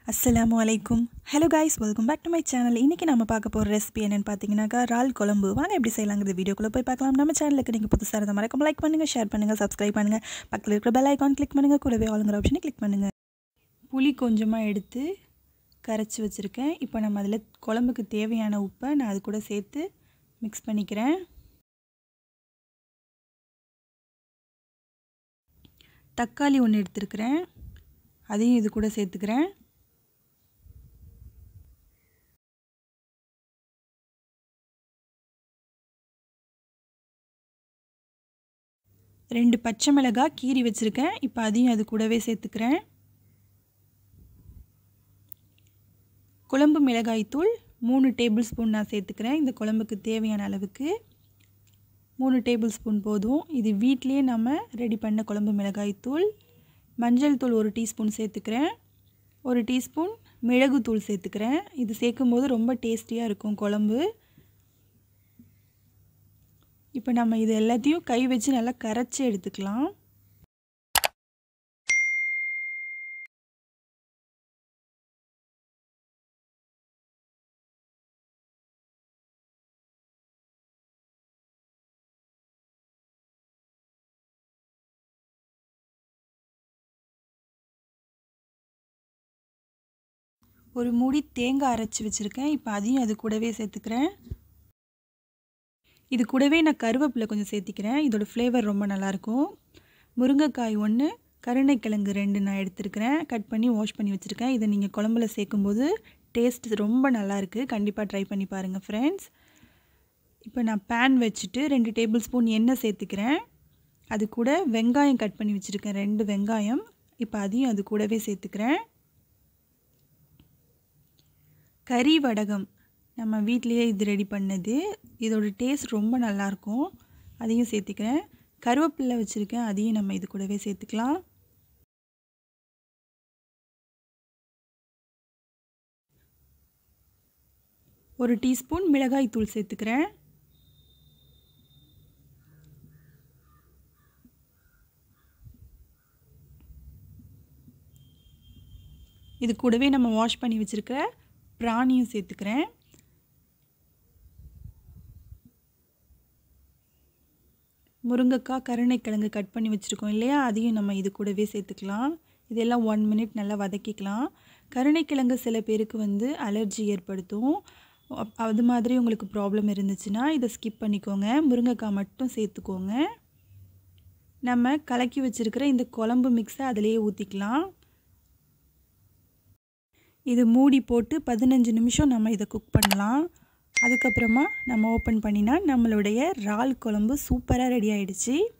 அஸ்ஸலாமு அலைக்கும் hello guys welcome back to my channel இன்றைக்கி நம்ம பார்க்க போகிற ரெசிபி என்னென்னு பார்த்தீங்கன்னாக்கா இறால் குழம்பு வாங்க எப்படி செய்யலாங்கிறது வீடியோக்குள்ளே போய் பார்க்கலாம் நம்ம சேனலுக்கு நீங்கள் புதுசாக இருந்த மறக்காம லைக் பண்ணுங்கள் ஷேர் பண்ணுங்கள் சப்ஸ்கிரைப் பண்ணுங்கள் பக்கத்தில் இருக்கிற பெல் ஐக்கான் கிளிக் பண்ணுங்கள் கூடவே ஆளுங்கிற ஆப்ஷனை கிளிக் பண்ணுங்கள் புளி கொஞ்சமாக எடுத்து கரைச்சி வச்சுருக்கேன் இப்போ நம்ம அதில் குழம்புக்கு தேவையான உப்பை நான் அது கூட சேர்த்து மிக்ஸ் பண்ணிக்கிறேன் தக்காளி ஒன்று எடுத்துருக்கிறேன் அதையும் இது கூட சேர்த்துக்கிறேன் ரெண்டு பச்சை மிளகாய் கீரி வச்சுருக்கேன் இப்போ அதையும் அது கூடவே சேர்த்துக்கிறேன் குழம்பு மிளகாய்த்தூள் மூணு டேபிள் ஸ்பூன் நான் சேர்த்துக்கிறேன் இந்த குழம்புக்கு தேவையான அளவுக்கு மூணு டேபிள் ஸ்பூன் போதும் இது வீட்லேயே நம்ம ரெடி பண்ண குழம்பு மிளகாய்த்தூள் மஞ்சள் தூள் ஒரு டீஸ்பூன் சேர்த்துக்கிறேன் ஒரு டீஸ்பூன் மிளகுத்தூள் சேர்த்துக்கிறேன் இது சேர்க்கும்போது ரொம்ப டேஸ்டியாக இருக்கும் குழம்பு இப்போ நம்ம இது எல்லாத்தையும் கை வச்சு நல்லா கரைச்சி எடுத்துக்கலாம் ஒரு மூடி தேங்காய் அரைச்சி வச்சுருக்கேன் இப்போ அதையும் அது கூடவே சேர்த்துக்கிறேன் இது கூடவே நான் கருவேப்பிலை கொஞ்சம் சேர்த்திக்கிறேன் இதோட ஃப்ளேவர் ரொம்ப நல்லாயிருக்கும் முருங்கைக்காய் ஒன்று கருணைக்கிழங்கு ரெண்டு நான் எடுத்துருக்கிறேன் கட் பண்ணி வாஷ் பண்ணி வச்சுருக்கேன் இதை நீங்கள் குழம்புல சேர்க்கும்போது டேஸ்ட் ரொம்ப நல்லாயிருக்கு கண்டிப்பாக ட்ரை பண்ணி பாருங்கள் ஃப்ரெண்ட்ஸ் இப்போ நான் பேன் வச்சுட்டு ரெண்டு டேபிள் ஸ்பூன் எண்ணெய் சேர்த்துக்கிறேன் அது கூட வெங்காயம் கட் பண்ணி வச்சுருக்கேன் ரெண்டு வெங்காயம் இப்போ அதையும் அது கூடவே சேர்த்துக்கிறேன் கறி வடகம் நம்ம வீட்லேயே இது ரெடி பண்ணது இதோட டேஸ்ட் ரொம்ப நல்லாயிருக்கும் அதையும் சேர்த்துக்கிறேன் கருவேப்பிலை வச்சுருக்கேன் அதையும் நம்ம இது கூடவே சேர்த்துக்கலாம் ஒரு டீஸ்பூன் மிளகாய் தூள் சேர்த்துக்கிறேன் இது கூடவே நம்ம வாஷ் பண்ணி வச்சுருக்கிற ப்ராணியும் சேர்த்துக்கிறேன் முருங்கைக்காய் கருணைக்கிழங்கு கட் பண்ணி வச்சுருக்கோம் இல்லையா அதையும் நம்ம இது கூடவே சேர்த்துக்கலாம் இதெல்லாம் ஒன் மினிட் நல்லா வதக்கிக்கலாம் கருணைக்கிழங்கு சில பேருக்கு வந்து அலர்ஜி ஏற்படுத்தும் அது மாதிரி உங்களுக்கு ப்ராப்ளம் இருந்துச்சுன்னா இதை ஸ்கிப் பண்ணிக்கோங்க முருங்கைக்காய் மட்டும் சேர்த்துக்கோங்க நம்ம கலக்கி வச்சுருக்கிற இந்த குழம்பு மிக்ஸை அதிலேயே ஊற்றிக்கலாம் இது மூடி போட்டு பதினஞ்சு நிமிஷம் நம்ம இதை குக் பண்ணலாம் அதுக்கப்புறமா நம்ம ஓப்பன் பண்ணினா நம்மளுடைய இறால் குழம்பு சூப்பராக ரெடி ஆகிடுச்சு